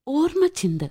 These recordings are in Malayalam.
ഓർമ്മച്ചിന്ത്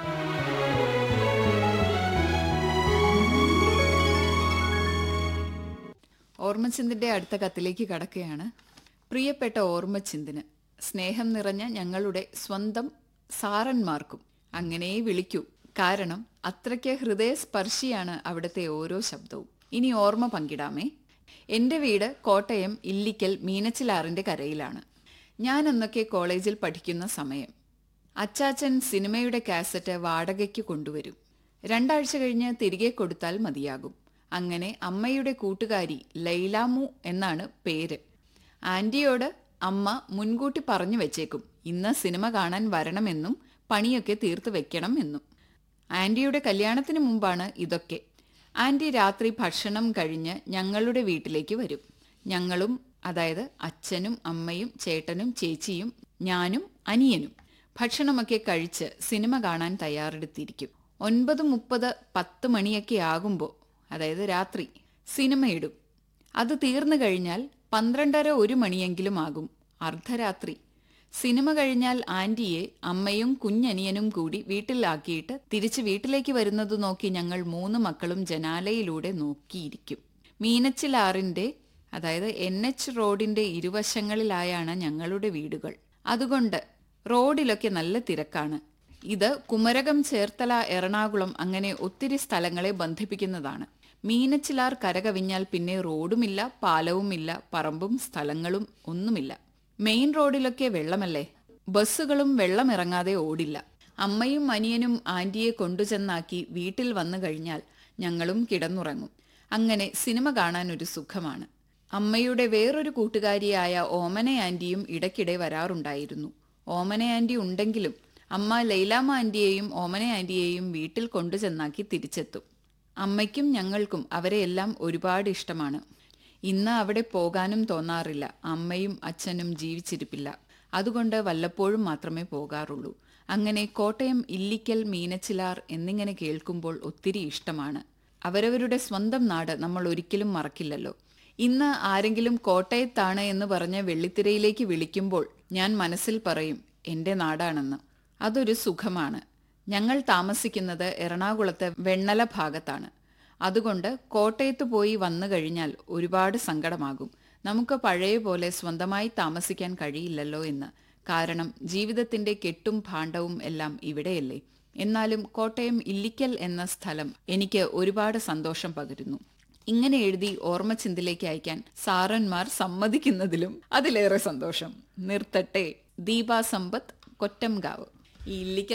ഓർമ്മച്ചിന്തിന്റെ അടുത്ത കത്തിലേക്ക് കടക്കുകയാണ് പ്രിയപ്പെട്ട ഓർമ്മച്ചിന്തിന് സ്നേഹം നിറഞ്ഞ ഞങ്ങളുടെ സ്വന്തം സാറന്മാർക്കും അങ്ങനെ വിളിക്കൂ കാരണം അത്രയ്ക്ക് ഹൃദയസ്പർശിയാണ് അവിടുത്തെ ഓരോ ശബ്ദവും ഇനി ഓർമ്മ പങ്കിടാമേ എൻ്റെ വീട് കോട്ടയം ഇല്ലിക്കൽ മീനച്ചിലാറിന്റെ കരയിലാണ് ഞാൻ അന്നൊക്കെ കോളേജിൽ പഠിക്കുന്ന സമയം അച്ചാച്ചൻ സിനിമയുടെ കാസറ്റ് വാടകയ്ക്ക് കൊണ്ടുവരും രണ്ടാഴ്ച കഴിഞ്ഞ് തിരികെ കൊടുത്താൽ മതിയാകും അങ്ങനെ അമ്മയുടെ കൂട്ടുകാരി ലൈലാമു എന്നാണ് പേര് ആന്റിയോട് അമ്മ മുൻകൂട്ടി പറഞ്ഞു വെച്ചേക്കും ഇന്ന് സിനിമ കാണാൻ വരണമെന്നും പണിയൊക്കെ തീർത്ത് വെക്കണം എന്നും ആന്റിയുടെ കല്യാണത്തിന് മുമ്പാണ് ഇതൊക്കെ ആന്റി രാത്രി ഭക്ഷണം കഴിഞ്ഞ് ഞങ്ങളുടെ വീട്ടിലേക്ക് വരും ഞങ്ങളും അതായത് അച്ഛനും അമ്മയും ചേട്ടനും ചേച്ചിയും ഞാനും അനിയനും ഭക്ഷണമൊക്കെ കഴിച്ച് സിനിമ കാണാൻ തയ്യാറെടുത്തിരിക്കും ഒൻപത് മുപ്പത് പത്ത് മണിയൊക്കെ ആകുമ്പോൾ അതായത് രാത്രി സിനിമ ഇടും അത് തീർന്നു കഴിഞ്ഞാൽ പന്ത്രണ്ടര ഒരു മണിയെങ്കിലും ആകും അർദ്ധരാത്രി സിനിമ കഴിഞ്ഞാൽ ആന്റിയെ അമ്മയും കുഞ്ഞനിയനും കൂടി വീട്ടിലാക്കിയിട്ട് തിരിച്ച് വീട്ടിലേക്ക് വരുന്നത് നോക്കി ഞങ്ങൾ മൂന്ന് മക്കളും ജനാലയിലൂടെ നോക്കിയിരിക്കും മീനച്ചിലാറിന്റെ അതായത് എൻ എച്ച് റോഡിന്റെ ഇരുവശങ്ങളിലായാണ് ഞങ്ങളുടെ വീടുകൾ അതുകൊണ്ട് റോഡിലൊക്കെ നല്ല തിരക്കാണ് ഇത് കുമരകം ചേർത്തല എറണാകുളം അങ്ങനെ ഒത്തിരി സ്ഥലങ്ങളെ ബന്ധിപ്പിക്കുന്നതാണ് മീനച്ചിലാർ കരകവിഞ്ഞാൽ പിന്നെ റോഡുമില്ല പാലവുമില്ല പറമ്പും സ്ഥലങ്ങളും ഒന്നുമില്ല മെയിൻ റോഡിലൊക്കെ വെള്ളമല്ലേ ബസ്സുകളും വെള്ളമിറങ്ങാതെ ഓടില്ല അമ്മയും അനിയനും ആന്റിയെ കൊണ്ടുചെന്നാക്കി വീട്ടിൽ വന്നു കഴിഞ്ഞാൽ ഞങ്ങളും കിടന്നുറങ്ങും അങ്ങനെ സിനിമ കാണാൻ ഒരു സുഖമാണ് അമ്മയുടെ വേറൊരു കൂട്ടുകാരിയായ ഓമന ആന്റിയും ഇടയ്ക്കിടെ വരാറുണ്ടായിരുന്നു ഓമന ആന്റി ഉണ്ടെങ്കിലും അമ്മ ലൈലാമ്മ ആന്റിയെയും ഓമന ആന്റിയെയും വീട്ടിൽ കൊണ്ടുചെന്നാക്കി തിരിച്ചെത്തും അമ്മയ്ക്കും ഞങ്ങൾക്കും അവരെയെല്ലാം ഒരുപാട് ഇഷ്ടമാണ് ഇന്ന് അവിടെ പോകാനും തോന്നാറില്ല അമ്മയും അച്ഛനും ജീവിച്ചിരിപ്പില്ല അതുകൊണ്ട് വല്ലപ്പോഴും മാത്രമേ പോകാറുള്ളൂ അങ്ങനെ കോട്ടയം ഇല്ലിക്കൽ മീനച്ചിലാർ എന്നിങ്ങനെ കേൾക്കുമ്പോൾ ഒത്തിരി ഇഷ്ടമാണ് അവരവരുടെ സ്വന്തം നാട് നമ്മൾ ഒരിക്കലും മറക്കില്ലല്ലോ ഇന്ന് ആരെങ്കിലും കോട്ടയത്താണ് എന്ന് പറഞ്ഞ് വെള്ളിത്തിരയിലേക്ക് വിളിക്കുമ്പോൾ ഞാൻ മനസ്സിൽ പറയും എൻ്റെ നാടാണെന്ന് അതൊരു സുഖമാണ് ഞങ്ങൾ താമസിക്കുന്നത് എറണാകുളത്തെ വെണ്ണല ഭാഗത്താണ് അതുകൊണ്ട് കോട്ടയത്ത് പോയി വന്നു കഴിഞ്ഞാൽ ഒരുപാട് സങ്കടമാകും നമുക്ക് പഴയ പോലെ സ്വന്തമായി താമസിക്കാൻ കഴിയില്ലല്ലോ എന്ന് കാരണം ജീവിതത്തിന്റെ കെട്ടും ഭാണ്ഡവും എല്ലാം ഇവിടെയല്ലേ എന്നാലും കോട്ടയം ഇല്ലിക്കൽ എന്ന സ്ഥലം എനിക്ക് ഒരുപാട് സന്തോഷം പകരുന്നു ഇങ്ങനെ എഴുതി ഓർമ്മച്ചിന്തിലേക്ക് അയക്കാൻ സാറന്മാർ സമ്മതിക്കുന്നതിലും അതിലേറെ സന്തോഷം നിർത്തട്ടെ ദീപാ സമ്പത്ത് കൊറ്റംകാവ് ഈ ഇല്ലിക്കൽ